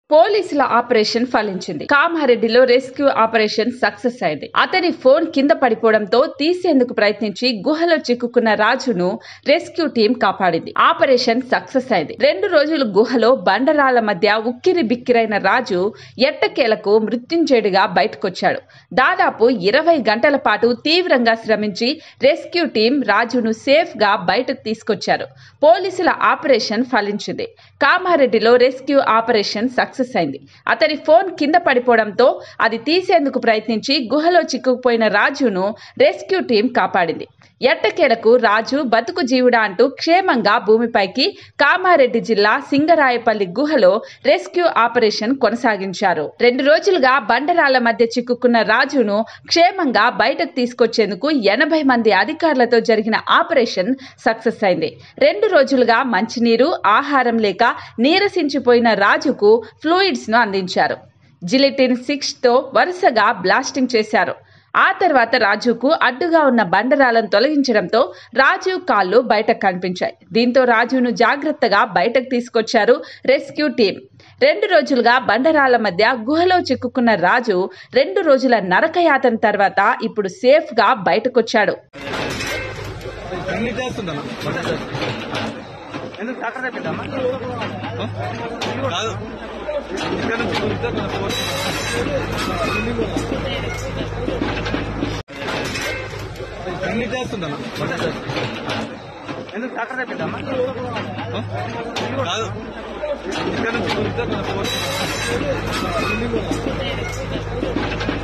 పోలీసుల ఆపరేషన్ ఫలించింది కామారెడ్డిలో రెస్క్యూ ఆపరేషన్ సక్సెస్ అయింది అతని ఫోన్ కింద పడిపోవడంతో తీసేందుకు ప్రయత్నించి గుహలో చిక్కుకున్న రాజును రెస్క్యూ టీం కాపాడింది ఆపరేషన్ సక్సెస్ అయింది రెండు రోజులు గుహలో బండరాల మధ్య ఉక్కిరి బిక్కిరైన రాజు ఎట్టకేలకు మృత్యుంజయుడిగా బయటకొచ్చాడు దాదాపు ఇరవై గంటల పాటు తీవ్రంగా శ్రమించి రెస్క్యూ టీం రాజును సేఫ్ గా బయటకు తీసుకొచ్చారు పోలీసుల ఆపరేషన్ ఫలించింది కామారెడ్డిలో రెస్క్యూ ఆపరేషన్ సక్సెస్ అయింది అతని ఫోన్ కింద పడిపోవడంతో అది తీసేందుకు ప్రయత్నించి గుహలో చిక్కుకుపోయిన రాజును రెస్క్యూ టీం కాపాడింది ఎట్టకేలకు రాజు బతుకు జీవుడా అంటూ క్షేమంగా భూమిపైకి కామారెడ్డి జిల్లా సింగరాయపల్లి గుహలో రెస్క్యూ ఆపరేషన్ కొనసాగించారు రెండు రోజులుగా బండరాల మధ్య చిక్కుకున్న రాజును క్షేమంగా బయటకు తీసుకొచ్చేందుకు ఎనభై మంది అధికారులతో జరిగిన ఆపరేషన్ సక్సెస్ అయింది రెండు రోజులుగా మంచినీరు ఆహారం లేక నీరసించిపోయిన రాజుకు ఫ్లూయిడ్స్ ను అందించారు జిలిటిన్ సిక్స్ తో వరుసగా బ్లాస్టింగ్ చేశారు ఆ తర్వాత రాజుకు అడ్డుగా ఉన్న బండరాలను తొలగించడంతో రాజు కాళ్ళు బయటకు కనిపించాయి దీంతో రాజును జాగ్రత్తగా బయటకు తీసుకొచ్చారు రెస్క్యూ టీం రెండు రోజులుగా బండరాల మధ్య గుహలో చిక్కుకున్న రాజు రెండు రోజుల నరకయాతన తర్వాత ఇప్పుడు సేఫ్ గా బయటకొచ్చాడు అన్ని చేస్తుంటాను ఎందుకు డాక్టర్ తెప్పిద్దామా కాదు ఇక్కడ నుంచి కుదిరితే మన ఫోర్స్ అన్ని చేస్తుంటాను ఎందుకు డాక్టర్ తెప్పిద్దామా కాదు ఇక్కడ నుంచి కుదిరితే మన ఫోర్స్